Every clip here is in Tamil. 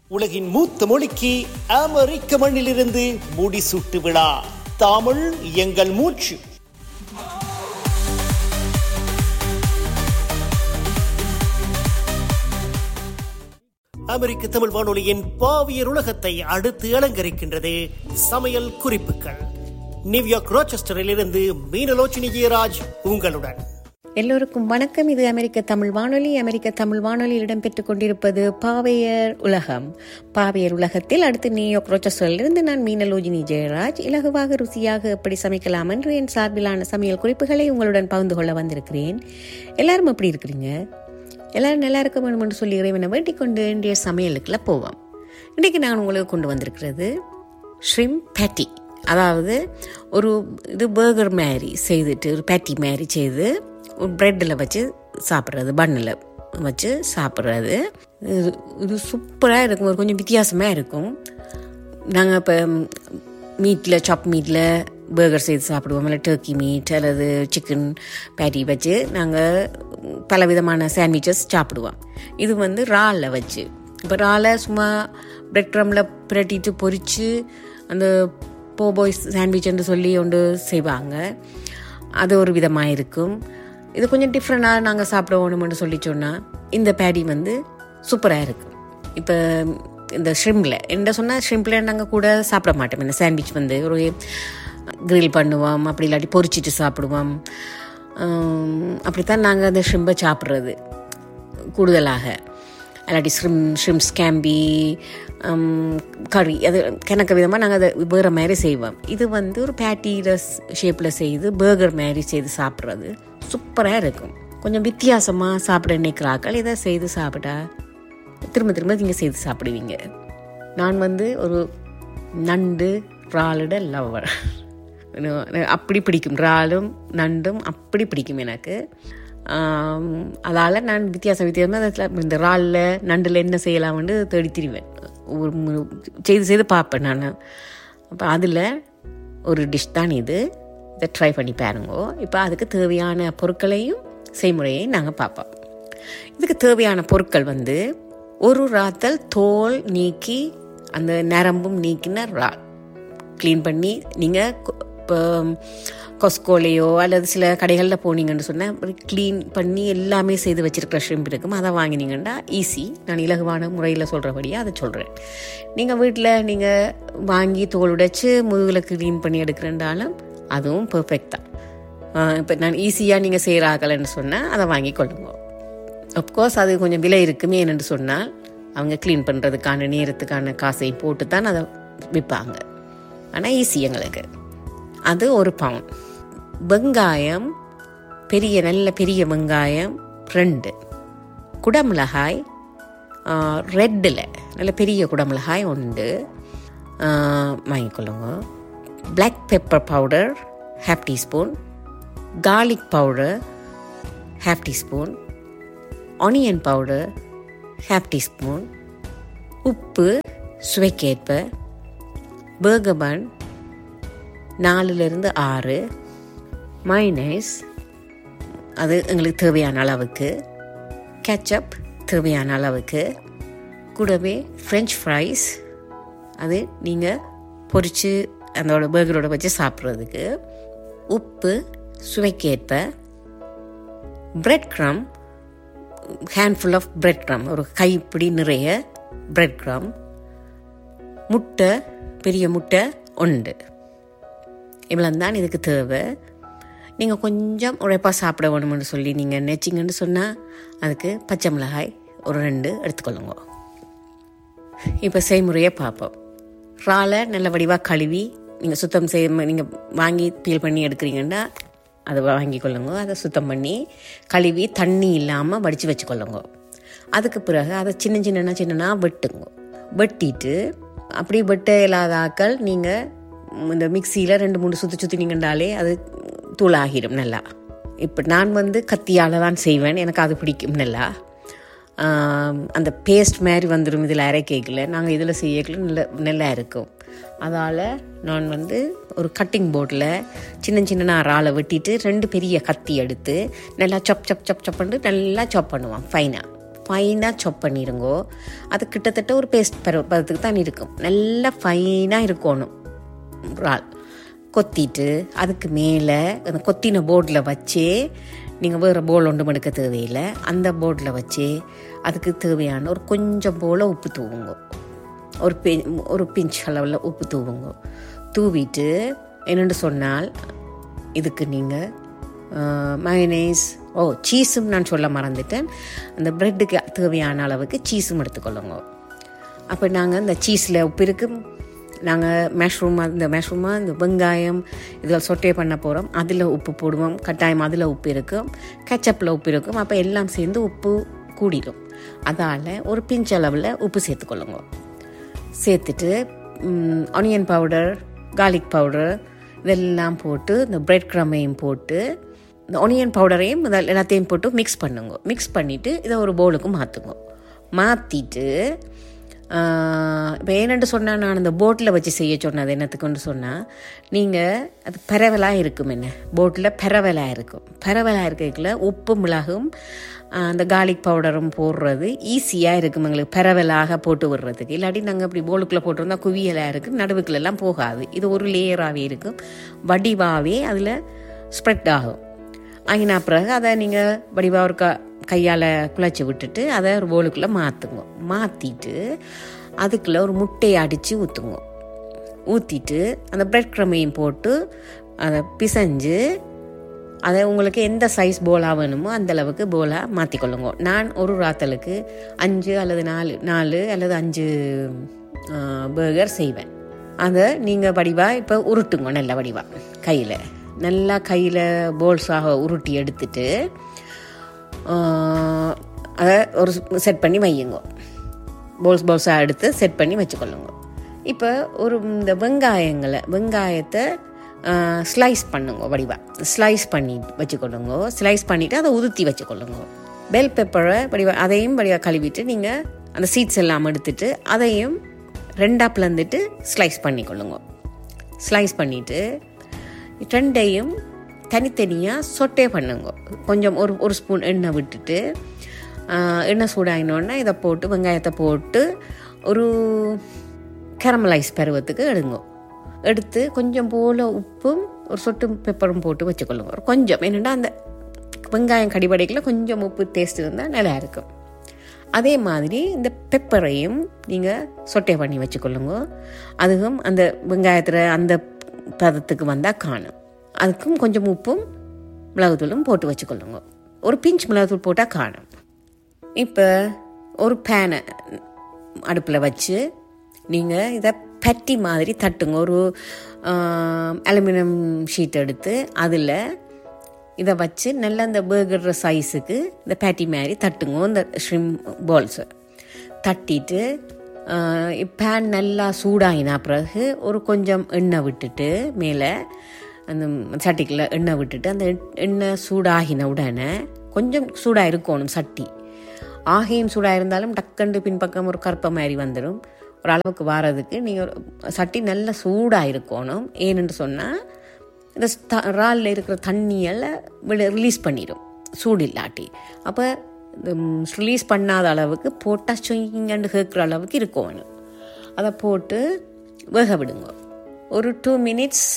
உலகின் மூத்த மொழிக்கு அமெரிக்க மண்ணிலிருந்து முடிசூட்டு விழா தமிழ் எங்கள் மூச்சு அமெரிக்க தமிழ் வானொலியின் பாவியர் உலகத்தை அடுத்து அலங்கரிக்கின்றது சமையல் குறிப்புகள் நியூயார்க் ரோச்செஸ்டரில் இருந்து மீனலோச்சினி ஜெயராஜ் உங்களுடன் எல்லோருக்கும் வணக்கம் இது அமெரிக்க தமிழ் வானொலி அமெரிக்க தமிழ் வானொலியில் இடம்பெற்றுக் கொண்டிருப்பது பாவையர் உலகம் பாவையர் உலகத்தில் அடுத்து நியூயார்க் ரோச்சஸ்டரிலிருந்து நான் மீனலோஜினி ஜெயராஜ் இலகுவாக ருசியாக எப்படி சமைக்கலாம் என்று என் சார்பிலான சமையல் குறிப்புகளை உங்களுடன் பகிர்ந்து கொள்ள வந்திருக்கிறேன் எல்லாரும் எப்படி இருக்கிறீங்க எல்லாரும் நல்லா இருக்க வேண்டும் என்று சொல்லி இறைவனை வேண்டிக் கொண்டு இன்றைய சமையலுக்குள்ள போவோம் இன்றைக்கு நான் உங்களுக்கு கொண்டு வந்திருக்கிறது ஷ்ரிம் பேட்டி அதாவது ஒரு இது பர்கர் மாதிரி செய்துட்டு ஒரு பேட்டி மாதிரி செய்து ஒரு ப்ரெட்டில் வச்சு சாப்பிட்றது பன்னில் வச்சு சாப்பிட்றது இது இது சூப்பராக இருக்கும் ஒரு கொஞ்சம் வித்தியாசமாக இருக்கும் நாங்கள் இப்போ மீட்டில் சாப் மீட்டில் பர்கர் செய்து சாப்பிடுவோம் இல்லை டர்க்கி மீட் அல்லது சிக்கன் பேட்டி வச்சு நாங்கள் பல விதமான சாண்ட்விச்சஸ் சாப்பிடுவோம் இது வந்து ராலில் வச்சு இப்போ ராலை சும்மா பிரெட் க்ரமில் பிரட்டிட்டு பொரித்து அந்த போபாய் சாண்ட்விச்ன்னு சொல்லி ஒன்று செய்வாங்க அது ஒரு விதமாக இருக்கும் இது கொஞ்சம் டிஃப்ரெண்டாக நாங்கள் சாப்பிடுவோம்னு சொல்லி சொன்னால் இந்த பேடி வந்து சூப்பராக இருக்கும் இப்போ இந்த ஷ்ரிம்பில் என்ன சொன்னால் ஷ்ரிம்பில் நாங்கள் கூட சாப்பிட மாட்டோம் இந்த சாண்ட்விச் வந்து ஒரு கிரில் பண்ணுவோம் அப்படி இல்லாட்டி பொரிச்சிட்டு சாப்பிடுவோம் அப்படித்தான் நாங்கள் அந்த ஷ்ரிம்பை சாப்பிட்றது கூடுதலாக இல்லாட்டி ஷ்ரிம் ஷ்ரிம் ஸ்கேம்பி கறி அது கிணக்க விதமாக நாங்கள் அதை வேறு மாதிரி செய்வோம் இது வந்து ஒரு பேட்டியில் ஷேப்பில் செய்து பர்கர் மாதிரி செய்து சாப்பிட்றது சூப்பராக இருக்கும் கொஞ்சம் வித்தியாசமாக சாப்பிட நினைக்கிறாக்கள் இதை செய்து சாப்பிட்டா திரும்ப திரும்ப நீங்கள் செய்து சாப்பிடுவீங்க நான் வந்து ஒரு நண்டு இறாலிட லவ்வர் அப்படி பிடிக்கும் இறாலும் நண்டும் அப்படி பிடிக்கும் எனக்கு அதால் நான் வித்தியாசம் வித்தியாசமாக அதில் இந்த இறாலில் நண்டில் என்ன செய்யலாம்னு தேடி திரிவேன் ஒரு செய்து செய்து பார்ப்பேன் நான் அப்போ அதில் ஒரு டிஷ் தான் இது இதை ட்ரை பண்ணி பாருங்கோ இப்போ அதுக்கு தேவையான பொருட்களையும் செய்முறையையும் நாங்கள் பார்ப்போம் இதுக்கு தேவையான பொருட்கள் வந்து ஒரு ராத்தல் தோல் நீக்கி அந்த நரம்பும் நீக்கின ரால் க்ளீன் பண்ணி நீங்கள் இப்போ கொஸ்கோலையோ அல்லது சில கடைகளில் போனீங்கன்னு சொன்னால் க்ளீன் பண்ணி எல்லாமே செய்து வச்சுருக்கிற ஷ்ரிம்ப் இருக்கும் அதை வாங்கினீங்கன்னா ஈஸி நான் இலகுவான முறையில் சொல்கிறபடியாக அதை சொல்கிறேன் நீங்கள் வீட்டில் நீங்கள் வாங்கி தோல் உடைச்சி முதுகில் க்ளீன் பண்ணி எடுக்கிறேன்றாலும் அதுவும் பர்ஃபெக்ட் தான் இப்போ நான் ஈஸியாக நீங்கள் செய்கிறாக்கலன்னு சொன்னால் அதை வாங்கி கொள்ளுங்க அப்கோர்ஸ் அது கொஞ்சம் விலை இருக்குமே என்னென்னு சொன்னால் அவங்க க்ளீன் பண்ணுறதுக்கான நேரத்துக்கான காசை போட்டு தான் அதை விற்பாங்க ஆனால் ஈஸி எங்களுக்கு அது ஒரு பவுன் வெங்காயம் பெரிய நல்ல பெரிய வெங்காயம் ரெண்டு குடமிளகாய் ரெட்டில் நல்ல பெரிய குடமிளகாய் உண்டு வாங்கிக்கொள்ளுங்க black pepper powder half teaspoon garlic powder half teaspoon onion powder half teaspoon உப்பு சுவைக்கேற்ப பேர்கபன் நாலுலேருந்து ஆறு மைனஸ் அது எங்களுக்கு தேவையான அளவுக்கு கேச்சப் தேவையான அளவுக்கு கூடவே ஃப்ரெஞ்ச் ஃப்ரைஸ் அது நீங்கள் பொரித்து அதோட பேர்கரோட வச்சு சாப்பிட்றதுக்கு உப்பு சுவைக்கேற்ப bread crumb handful of bread crumb ஒரு கைப்பிடி நிறைய பிரெட் க்ரம் முட்டை பெரிய முட்டை உண்டு இவ்வளோ தான் இதுக்கு தேவை நீங்கள் கொஞ்சம் உழைப்பாக சாப்பிட வேணும்னு சொல்லி நீங்கள் நினச்சிங்கன்னு சொன்னால் அதுக்கு பச்சை மிளகாய் ஒரு ரெண்டு எடுத்துக்கொள்ளுங்க இப்போ செய்முறையை பார்ப்போம் இறாலை நல்ல வடிவாக கழுவி நீங்கள் சுத்தம் செய்ய நீங்கள் வாங்கி பீல் பண்ணி எடுக்கிறீங்கன்னா அதை வாங்கி கொள்ளுங்க அதை சுத்தம் பண்ணி கழுவி தண்ணி இல்லாமல் வடித்து வச்சுக்கொள்ளுங்க அதுக்கு பிறகு அதை சின்ன சின்ன சின்னனா வெட்டுங்க வெட்டிட்டு அப்படி வெட்ட இல்லாத ஆக்கள் நீங்கள் இந்த மிக்சியில் ரெண்டு மூணு சுற்றி சுற்றினீங்கன்றாலே அது தூளாகிடும் நல்லா இப்போ நான் வந்து கத்தியால் தான் செய்வேன் எனக்கு அது பிடிக்கும் நல்லா அந்த பேஸ்ட் மாதிரி வந்துடும் இதில் அரைக்கேக்கில் நாங்கள் இதில் செய்யக்கல நல்ல நல்லா இருக்கும் அதால் நான் வந்து ஒரு கட்டிங் போர்டில் சின்ன சின்ன இறாலை வெட்டிட்டு ரெண்டு பெரிய கத்தி எடுத்து நல்லா சப் சப் சப் சப்புன்னு நல்லா சாப் பண்ணுவான் ஃபைனாக ஃபைனாக சாப் பண்ணிடுங்கோ அது கிட்டத்தட்ட ஒரு பேஸ்ட் பதத்துக்கு தான் இருக்கும் நல்லா ஃபைனாக இருக்கணும் இறால் கொத்திட்டு அதுக்கு மேலே அந்த கொத்தின போர்டில் வச்சு நீங்கள் வேறு போல் ஒன்றும் எடுக்க தேவையில்லை அந்த போர்டில் வச்சு அதுக்கு தேவையான ஒரு கொஞ்சம் போல் உப்பு தூவுங்க ஒரு பி ஒரு பிஞ்ச் அளவில் உப்பு தூவுங்க தூவிட்டு என்னென்னு சொன்னால் இதுக்கு நீங்கள் மயனேஸ் ஓ சீஸும் நான் சொல்ல மறந்துட்டேன் அந்த ப்ரெட்டுக்கு தேவையான அளவுக்கு சீஸும் எடுத்துக்கொள்ளுங்க அப்போ நாங்கள் இந்த சீஸில் உப்பு இருக்கு நாங்கள் மேஷ்ரூம் இந்த மேஷ்ரூமாக இந்த வெங்காயம் இதில் சொட்டே பண்ண போகிறோம் அதில் உப்பு போடுவோம் கட்டாயம் அதில் உப்பு இருக்கும் கெச்சப்பில் உப்பு இருக்கும் அப்போ எல்லாம் சேர்ந்து உப்பு கூடிடும் அதால் ஒரு பிஞ்ச் அளவில் உப்பு சேர்த்துக்கொள்ளுங்க சேர்த்துட்டு ஆனியன் பவுடர் கார்லிக் பவுடர் இதெல்லாம் போட்டு இந்த பிரெட் க்ரமையும் போட்டு இந்த ஆனியன் பவுடரையும் இதில் எல்லாத்தையும் போட்டு மிக்ஸ் பண்ணுங்க மிக்ஸ் பண்ணிவிட்டு இதை ஒரு பவுலுக்கு மாற்றுங்க மாற்றிட்டு இப்போ ஏனென்று சொன்னால் நான் அந்த போட்டில் வச்சு செய்ய சொன்னது என்னத்துக்குன்னு சொன்னால் நீங்கள் அது பரவலாக இருக்கும் என்ன போட்டில் பரவலாக இருக்கும் பரவலாக இருக்கக்குள்ள உப்பு மிளகும் அந்த கார்லிக் பவுடரும் போடுறது ஈஸியாக இருக்கும் எங்களுக்கு பரவலாக போட்டு விடுறதுக்கு இல்லாட்டி நாங்கள் அப்படி போலுக்குள்ளே போட்டிருந்தா குவியலாக இருக்குது நடுவுக்குள்ளெல்லாம் போகாது இது ஒரு லேயராகவே இருக்கும் வடிவாகவே அதில் ஸ்ப்ரெட் ஆகும் ஆகினா பிறகு அதை நீங்கள் வடிவாக ஒரு க கையால் குழச்சி விட்டுட்டு அதை ஒரு போலுக்குள்ளே மாற்றுங்க மாற்றிட்டு அதுக்குள்ளே ஒரு முட்டையை அடித்து ஊற்றுங்க ஊற்றிட்டு அந்த பிரெட் க்ரமையும் போட்டு அதை பிசைஞ்சு அதை உங்களுக்கு எந்த சைஸ் போலாக வேணுமோ அந்த அளவுக்கு போலாக மாற்றிக்கொள்ளுங்க நான் ஒரு ராத்தலுக்கு அஞ்சு அல்லது நாலு நாலு அல்லது அஞ்சு பர்கர் செய்வேன் அதை நீங்கள் வடிவாக இப்போ உருட்டுங்க நல்ல வடிவாக கையில் நல்லா கையில் போல்ஸாக உருட்டி எடுத்துட்டு அதை ஒரு செட் பண்ணி வையுங்க போல்ஸ் போல்ஸாக எடுத்து செட் பண்ணி வச்சுக்கொள்ளுங்க இப்போ ஒரு இந்த வெங்காயங்களை வெங்காயத்தை ஸ்லைஸ் பண்ணுங்க வடிவாக ஸ்லைஸ் பண்ணி வச்சுக்கொள்ளுங்க ஸ்லைஸ் பண்ணிவிட்டு அதை உதுத்தி வச்சுக்கொள்ளுங்க பெல் பெப்பரை வடிவா அதையும் வடிவாக கழுவிட்டு நீங்கள் அந்த சீட்ஸ் எல்லாம் எடுத்துட்டு அதையும் ரெண்டாக பிளந்துட்டு ஸ்லைஸ் பண்ணிக்கொள்ளுங்க ஸ்லைஸ் பண்ணிவிட்டு ரெண்டையும் தனித்தனியாக சொட்டே பண்ணுங்க கொஞ்சம் ஒரு ஒரு ஸ்பூன் எண்ணெய் விட்டுட்டு எண்ணெய் சூடாகினோடனே இதை போட்டு வெங்காயத்தை போட்டு ஒரு கேரமலைஸ் பருவத்துக்கு எடுங்க எடுத்து கொஞ்சம் போல் உப்பும் ஒரு சொட்டு பெப்பரும் போட்டு வச்சுக்கொள்ளுங்க ஒரு கொஞ்சம் என்னென்னா அந்த வெங்காயம் கடிபடைக்கில் கொஞ்சம் உப்பு டேஸ்ட் இருந்தால் நல்லா இருக்கும் அதே மாதிரி இந்த பெப்பரையும் நீங்கள் சொட்டை பண்ணி வச்சுக்கொள்ளுங்க அதுவும் அந்த வெங்காயத்தில் அந்த பதத்துக்கு வந்தால் காணும் அதுக்கும் கொஞ்சம் உப்பும் மிளகுத்தூளும் போட்டு வச்சுக்கொள்ளுங்க ஒரு பிஞ்ச் மிளகுத்தூள் போட்டால் காணும் இப்போ ஒரு பேனை அடுப்பில் வச்சு நீங்கள் இதை பட்டி மாதிரி தட்டுங்க ஒரு அலுமினியம் ஷீட் எடுத்து அதில் இதை வச்சு நல்லா இந்த பேர்கர் சைஸுக்கு இந்த பேட்டி மாதிரி தட்டுங்க இந்த ஷ்ரிம் பால்ஸை தட்டிட்டு பேன் நல்லா சூடாகினா பிறகு ஒரு கொஞ்சம் எண்ணெய் விட்டுட்டு மேலே அந்த சட்டிக்குள்ள எண்ணெய் விட்டுட்டு அந்த எண்ணெய் சூடாகின உடனே கொஞ்சம் சூடாக இருக்கணும் சட்டி ஆகையும் சூடாக இருந்தாலும் டக்கண்டு பின்பக்கம் ஒரு கருப்பை மாதிரி வந்துடும் ஒரு அளவுக்கு வாரதுக்கு நீங்கள் சட்டி நல்ல சூடாக இருக்கணும் ஏன்னு சொன்னால் இந்த இறாலில் இருக்கிற தண்ணியெல்லாம் ரிலீஸ் பண்ணிடும் சூடு இல்லாட்டி அப்போ ரிலீஸ் பண்ணாத அளவுக்கு போட்டால் சொங்கண்டு கேட்குற அளவுக்கு இருக்கணும் அதை போட்டு வேக விடுங்க ஒரு டூ மினிட்ஸ்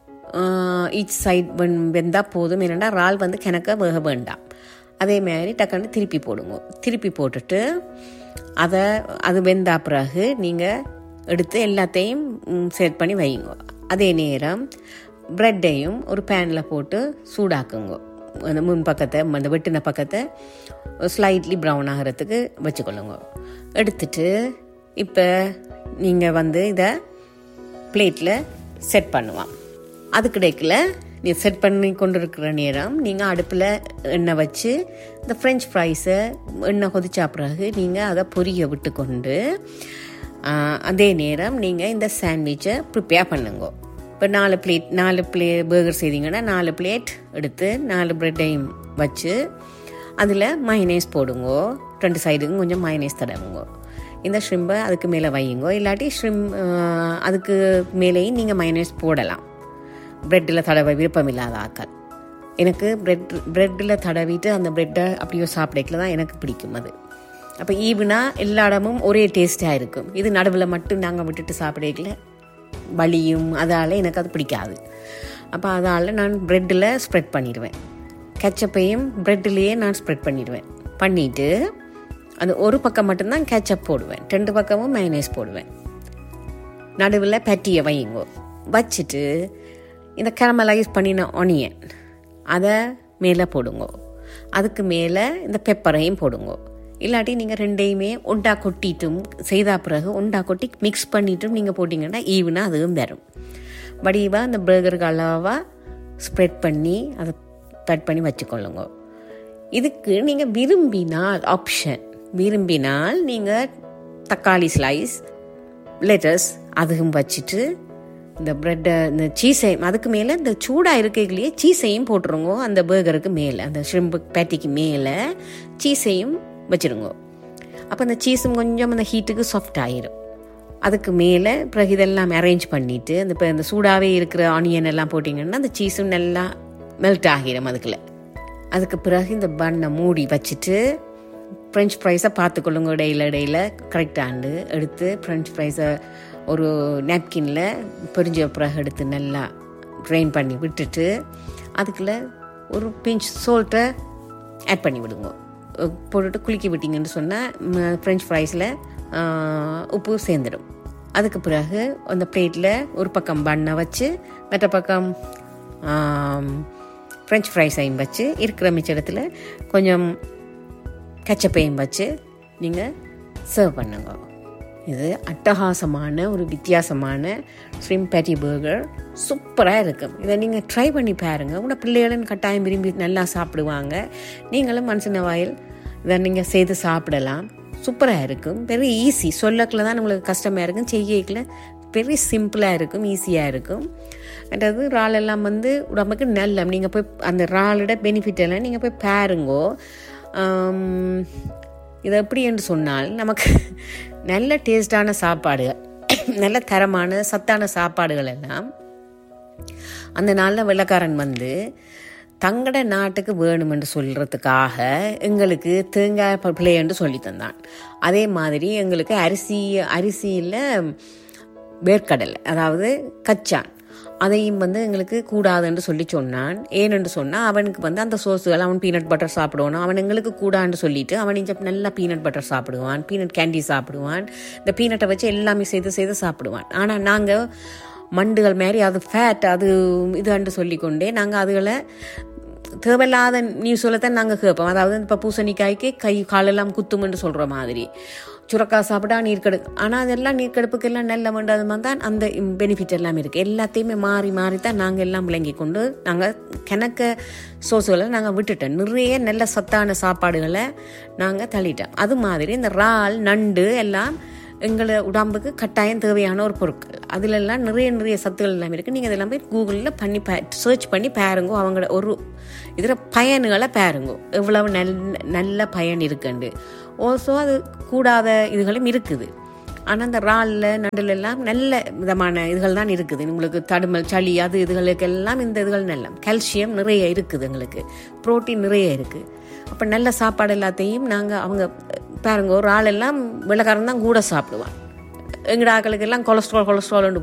ஈச் சைட் வென் வெந்தால் போதும் என்னென்னா இறால் வந்து கிணக்க வேக வேண்டாம் அதே மாதிரி டக்குன்னு திருப்பி போடுங்க திருப்பி போட்டுட்டு அதை அது வெந்தா பிறகு நீங்கள் எடுத்து எல்லாத்தையும் செட் பண்ணி வைங்க அதே நேரம் ப்ரெட்டையும் ஒரு பேனில் போட்டு சூடாக்குங்க அந்த முன் பக்கத்தை அந்த வெட்டின பக்கத்தை ஸ்லைட்லி ப்ரௌன் ஆகிறதுக்கு வச்சுக்கொள்ளுங்க எடுத்துட்டு இப்போ நீங்கள் வந்து இதை பிளேட்டில் செட் பண்ணுவான் அதுக்கிடைக்கில் நீ செட் பண்ணி கொண்டு இருக்கிற நேரம் நீங்கள் அடுப்பில் எண்ணெய் வச்சு இந்த ஃப்ரெஞ்ச் ஃப்ரைஸை எண்ணெய் கொதிச்சா பிறகு நீங்கள் அதை பொரிய விட்டு கொண்டு அதே நேரம் நீங்கள் இந்த சாண்ட்விட்சை ப்ரிப்பேர் பண்ணுங்க இப்போ நாலு பிளேட் நாலு பிளே பர்கர் செய்தீங்கன்னா நாலு பிளேட் எடுத்து நாலு ப்ரெட்டையும் வச்சு அதில் மைனேஸ் போடுங்க ரெண்டு சைடுக்கும் கொஞ்சம் மைனேஸ் தடவுங்க இந்த ஷ்ரிம்பை அதுக்கு மேலே வையுங்க இல்லாட்டி ஷ்ரிம் அதுக்கு மேலேயும் நீங்கள் மைனேஸ் போடலாம் ப்ரெட்டில் தடவை விருப்பம் இல்லாத ஆக்கள் எனக்கு ப்ரெட் ப்ரெட்டில் தடவிட்டு அந்த ப்ரெட்டை அப்படியோ சாப்பிடக்கல தான் எனக்கு பிடிக்கும் அது அப்போ ஈவுனா எல்லா இடமும் ஒரே டேஸ்ட்டாக இருக்கும் இது நடுவில் மட்டும் நாங்கள் விட்டுட்டு சாப்பிடல வலியும் அதால் எனக்கு அது பிடிக்காது அப்போ அதால் நான் ப்ரெட்டில் ஸ்ப்ரெட் பண்ணிடுவேன் கெச்சப்பையும் ப்ரெட்டிலேயே நான் ஸ்ப்ரெட் பண்ணிடுவேன் பண்ணிவிட்டு அது ஒரு பக்கம் மட்டும்தான் கேச்சப் போடுவேன் ரெண்டு பக்கமும் மைனேஸ் போடுவேன் நடுவில் பட்டியை வையுங்கோ வச்சுட்டு இந்த கேரமலைஸ் பண்ணின ஒனியன் அதை மேலே போடுங்கோ அதுக்கு மேலே இந்த பெப்பரையும் போடுங்கோ இல்லாட்டி நீங்கள் ரெண்டையுமே ஒண்டா கொட்டிட்டும் செய்தா பிறகு ஒண்டா கொட்டி மிக்ஸ் பண்ணிட்டும் நீங்கள் போட்டிங்கன்னா ஈவனாக அதுவும் வரும் வடிவாக இந்த பர்கருக்கு அளவாக ஸ்ப்ரெட் பண்ணி அதை கட் பண்ணி வச்சுக்கொள்ளுங்க இதுக்கு நீங்கள் விரும்பினால் ஆப்ஷன் விரும்பினால் நீங்கள் தக்காளி ஸ்லைஸ் லெட்டர்ஸ் அதுவும் வச்சுட்டு இந்த ப்ரெட்டை இந்த சீஸையும் அதுக்கு மேலே இந்த சூடாக இருக்கைகளையே சீஸையும் போட்டுருங்க அந்த பர்கருக்கு மேலே அந்த ஷ்ரிம்பு பேட்டிக்கு மேலே சீஸையும் வச்சுருங்க அப்போ அந்த சீஸும் கொஞ்சம் அந்த ஹீட்டுக்கு சாஃப்ட் ஆயிரும் அதுக்கு மேலே பிறகு இதெல்லாம் அரேஞ்ச் பண்ணிவிட்டு அந்த இப்போ இந்த சூடாகவே இருக்கிற ஆனியன் எல்லாம் போட்டிங்கன்னா அந்த சீஸும் நல்லா மெல்ட் ஆகிடும் அதுக்குள்ள அதுக்கு பிறகு இந்த பண்ணை மூடி வச்சுட்டு ஃப்ரெஞ்ச் ஃப்ரைஸை பார்த்துக்கொள்ளுங்க இடையில இடையில கரெக்டாண்டு எடுத்து ஃப்ரெஞ்ச் ஃப்ரைஸை ஒரு நேப்கினில் பொரிஞ்ச பிறகு எடுத்து நல்லா ட்ரைன் பண்ணி விட்டுட்டு அதுக்குள்ள ஒரு பிஞ்ச் சோல்ட்டை ஆட் பண்ணி விடுங்க போட்டுட்டு குலுக்கி விட்டீங்கன்னு சொன்னால் ஃப்ரெஞ்ச் ஃப்ரைஸில் உப்பு சேர்ந்துடும் அதுக்கு பிறகு அந்த பிளேட்டில் ஒரு பக்கம் பண்ணை வச்சு மற்ற பக்கம் ஃப்ரெஞ்ச் ஃப்ரைஸையும் வச்சு இருக்கிற மிச்சத்தில் கொஞ்சம் கச்சப்பையும் வச்சு நீங்கள் சர்வ் பண்ணுங்க இது அட்டகாசமான ஒரு வித்தியாசமான ஸ்ரிம் பேட்டி பர்கர் சூப்பராக இருக்கும் இதை நீங்கள் ட்ரை பண்ணி பாருங்கள் உங்களோட பிள்ளைகளும் கட்டாயம் விரும்பி நல்லா சாப்பிடுவாங்க நீங்களும் மனுஷன வாயில் இதை நீங்கள் செய்து சாப்பிடலாம் சூப்பராக இருக்கும் வெரி ஈஸி சொல்லக்குள்ள தான் உங்களுக்கு கஷ்டமாக இருக்கும் செய்யக்குள்ள வெரி சிம்பிளாக இருக்கும் ஈஸியாக இருக்கும் அதாவது இறால் எல்லாம் வந்து உடம்புக்கு நல்ல நீங்கள் போய் அந்த இறாலோட பெனிஃபிட் எல்லாம் நீங்கள் போய் பாருங்கோ இது எப்படி என்று சொன்னால் நமக்கு நல்ல டேஸ்டான சாப்பாடுகள் நல்ல தரமான சத்தான சாப்பாடுகள் எல்லாம் அந்த நாளில் வெள்ளக்காரன் வந்து தங்கட நாட்டுக்கு வேணுமென்று சொல்கிறதுக்காக எங்களுக்கு தேங்காய் பிள்ளையன்று சொல்லி தந்தான் அதே மாதிரி எங்களுக்கு அரிசி அரிசியில் வேர்க்கடலை அதாவது கச்சான் அதையும் வந்து எங்களுக்கு கூடாதுன்னு சொல்லி சொன்னான் ஏனென்று சொன்னால் அவனுக்கு வந்து அந்த சோஸுகள் அவன் பீனட் பட்டர் சாப்பிடுவான் அவன் எங்களுக்கு கூடான்னு சொல்லிட்டு அவன் இங்கே நல்லா பீனட் பட்டர் சாப்பிடுவான் பீனட் கேண்டி சாப்பிடுவான் இந்த பீனட்டை வச்சு எல்லாமே செய்து செய்து சாப்பிடுவான் ஆனால் நாங்கள் மண்டுகள் மாதிரி அது ஃபேட் அது இதுன்னு சொல்லிக்கொண்டே நாங்கள் அதுகளை தேவையில்லாத நியூஸில் தான் நாங்கள் கேட்போம் அதாவது இப்போ பூசணிக்காய்க்கு கை காலெல்லாம் குத்துமென்று சொல்கிற மாதிரி சுரக்காய் சாப்பிட்டா நீர்க்கெடுக்கு ஆனால் அதெல்லாம் நீர்க்கெடுப்புக்கு எல்லாம் நல்ல வேண்டாத தான் அந்த பெனிஃபிட் எல்லாம் இருக்குது எல்லாத்தையுமே மாறி மாறி தான் நாங்கள் எல்லாம் விளங்கி கொண்டு நாங்கள் கிணக்க சோசுகளை நாங்கள் விட்டுட்டோம் நிறைய நல்ல சத்தான சாப்பாடுகளை நாங்கள் தள்ளிட்டோம் அது மாதிரி இந்த இறால் நண்டு எல்லாம் எங்களை உடம்புக்கு கட்டாயம் தேவையான ஒரு பொருட்கள் அதிலெல்லாம் நிறைய நிறைய சத்துக்கள் எல்லாம் இருக்குது நீங்கள் இதெல்லாம் போய் கூகுளில் பண்ணி பே சர்ச் பண்ணி பாருங்க அவங்களோட ஒரு இதில் பயன்களை பாருங்க எவ்வளவு நல் நல்ல பயன் இருக்குண்டு ஓசோ அது கூடாத இதுகளும் இருக்குது ஆனால் அந்த இறாலில் நண்டில் எல்லாம் நல்ல விதமான இதுகள் தான் இருக்குது உங்களுக்கு தடுமல் சளி அது இதுகளுக்கெல்லாம் இந்த இதுகள் நல்ல கால்சியம் நிறைய இருக்குது எங்களுக்கு ப்ரோட்டீன் நிறைய இருக்குது அப்போ நல்ல சாப்பாடு எல்லாத்தையும் நாங்கள் அவங்க பாருங்க ஒரு ஆள் எல்லாம் வெள்ளக்காரன் தான் கூட சாப்பிடுவான் எங்கட ஆக்களுக்கு எல்லாம் கொலஸ்ட்ரால் கொலஸ்ட்ரால்